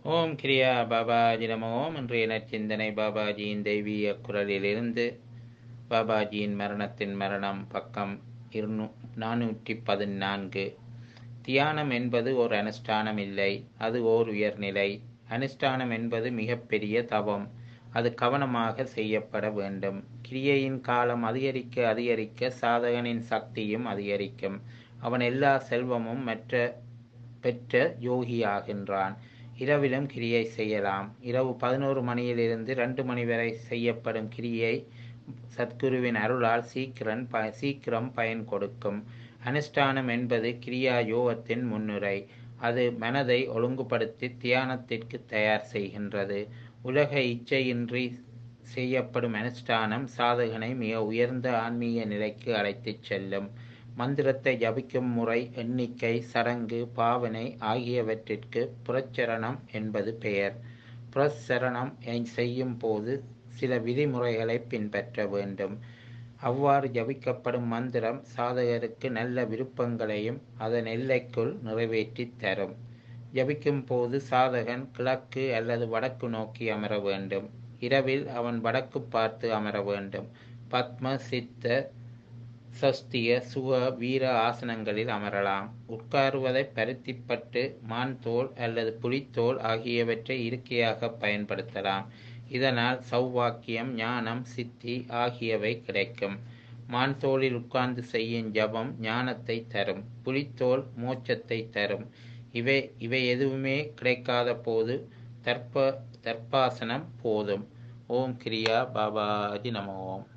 ஓம் கிரியா பாபாஜி நம ஓம் இன்றைய நற்சிந்தனை பாபாஜியின் தெய்வீக குரலிலிருந்து பாபாஜியின் மரணத்தின் மரணம் பக்கம் இருநூ நானூற்றி பதினான்கு தியானம் என்பது ஒரு அனுஷ்டானம் இல்லை அது ஓர் உயர்நிலை அனுஷ்டானம் என்பது மிகப்பெரிய தவம் அது கவனமாக செய்யப்பட வேண்டும் கிரியையின் காலம் அதிகரிக்க அதிகரிக்க சாதகனின் சக்தியும் அதிகரிக்கும் அவன் எல்லா செல்வமும் மற்ற பெற்ற யோகியாகின்றான் இரவிலும் கிரியை செய்யலாம் இரவு பதினோரு மணியிலிருந்து ரெண்டு மணி வரை செய்யப்படும் கிரியை சத்குருவின் அருளால் சீக்கிரம் ப சீக்கிரம் பயன் கொடுக்கும் அனுஷ்டானம் என்பது கிரியா யோகத்தின் முன்னுரை அது மனதை ஒழுங்குபடுத்தி தியானத்திற்கு தயார் செய்கின்றது உலக இச்சையின்றி செய்யப்படும் அனுஷ்டானம் சாதகனை மிக உயர்ந்த ஆன்மீக நிலைக்கு அழைத்துச் செல்லும் மந்திரத்தை ஜபிக்கும் முறை எண்ணிக்கை சடங்கு பாவனை ஆகியவற்றிற்கு புறச்சரணம் என்பது பெயர் புறச்சரணம் செய்யும் போது சில விதிமுறைகளை பின்பற்ற வேண்டும் அவ்வாறு ஜபிக்கப்படும் மந்திரம் சாதகருக்கு நல்ல விருப்பங்களையும் அதன் எல்லைக்குள் நிறைவேற்றி தரும் ஜபிக்கும் போது சாதகன் கிழக்கு அல்லது வடக்கு நோக்கி அமர வேண்டும் இரவில் அவன் வடக்கு பார்த்து அமர வேண்டும் பத்ம சித்த சஸ்திய சுக வீர ஆசனங்களில் அமரலாம் உட்காருவதை பருத்திப்பட்டு மான் தோல் அல்லது புலித்தோல் ஆகியவற்றை இருக்கையாக பயன்படுத்தலாம் இதனால் சௌவாக்கியம் ஞானம் சித்தி ஆகியவை கிடைக்கும் மான் தோளில் உட்கார்ந்து செய்யும் ஜபம் ஞானத்தை தரும் புலித்தோல் மோட்சத்தை தரும் இவை இவை எதுவுமே கிடைக்காத போது தர்ப்ப தர்ப்பாசனம் போதும் ஓம் கிரியா பாபாஜி நம ஓம்